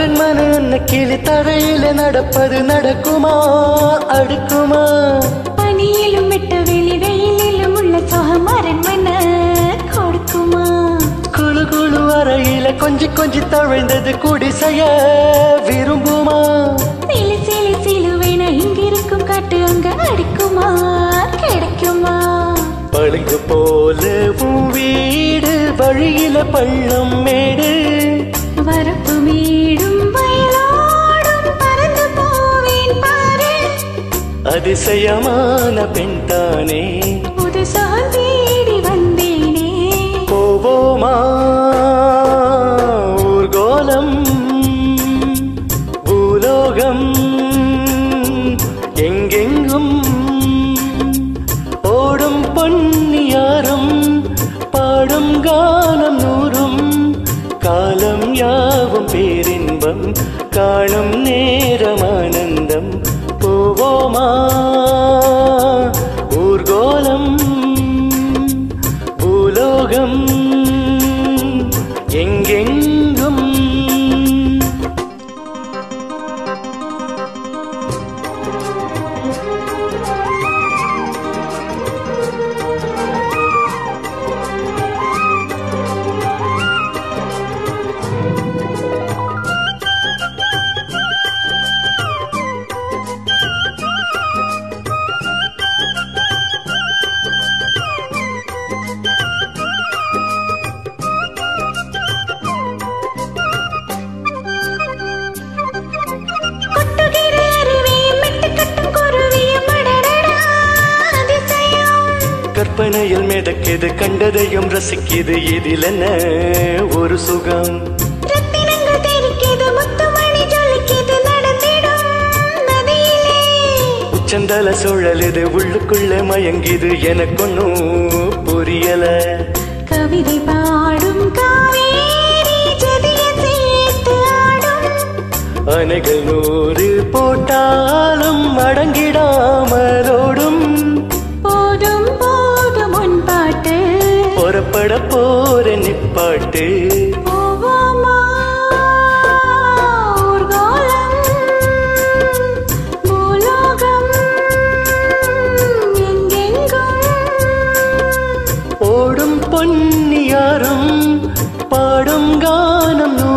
அரண்மனை அன்ன கிளி தரையில நடப்பது நடக்குமா அடுக்குமா பனியிலும் விட்டு வெளி வெயிலிலும் உள்ள சோகம் அரண்மனை கொடுக்குமா குழு குழு அறையில கொஞ்சி கொஞ்சி தவழ்ந்தது குடிசைய விரும்புமா சிலு சிலு சிலுவைன இங்கிருக்கும் காட்டு அங்க அடிக்குமா கிடைக்குமா பழுங்கு போல உன் வீடு வழியில பள்ளம் மேடு வரப்பு மீடும் வயலோடும் பறந்து போவேன் பாரு அதிசயமான பெண் தானே புதுசா தேடி வந்தேனே போவோமா ஊர்கோலம் பூலோகம் எங்கெங்கும் ஓடும் பொன்னியாரும் பாடும் காலம் நூறும் காலம் யாவும் பேரின்பம் காணும் நேரம் ஆனந்தம் போவோமா ஊர்கோலம் பூலோகம் எங்கெங்கும் கொட்டுகிற அருவியும் மெட்டுக்கட்டும் குருவியும் அடடடா, அதிசயம். கற்பனையில் மிதக்குது கண்டதையும் ரசிக்குது இதில் என்ன ஒரு சுகம் ரத்தினங்கள் தெரிக்குது, முத்துமணி ஜொலிக்குது, நடந்திடும் நதியிலே. உச்சந்தல சுழலுது உள்ளுக்குள்ள மயங்கிது எனக்கொன்னும் புரியல கவிதை பாடும் காவேரி ஜதிய சேர்த்து ஆடும் அணைகள் நூறு போட்டாலும் அடங்கிடாமலோடும் போதும் போதும் உன் பாட்டு புறப்பட போற நிப்பாட்டு போவோமா ஊர்கோலம் பூலோகம் எங்கெங்கும் ஓடும் பொன்னியாரும் பாடும் கானம்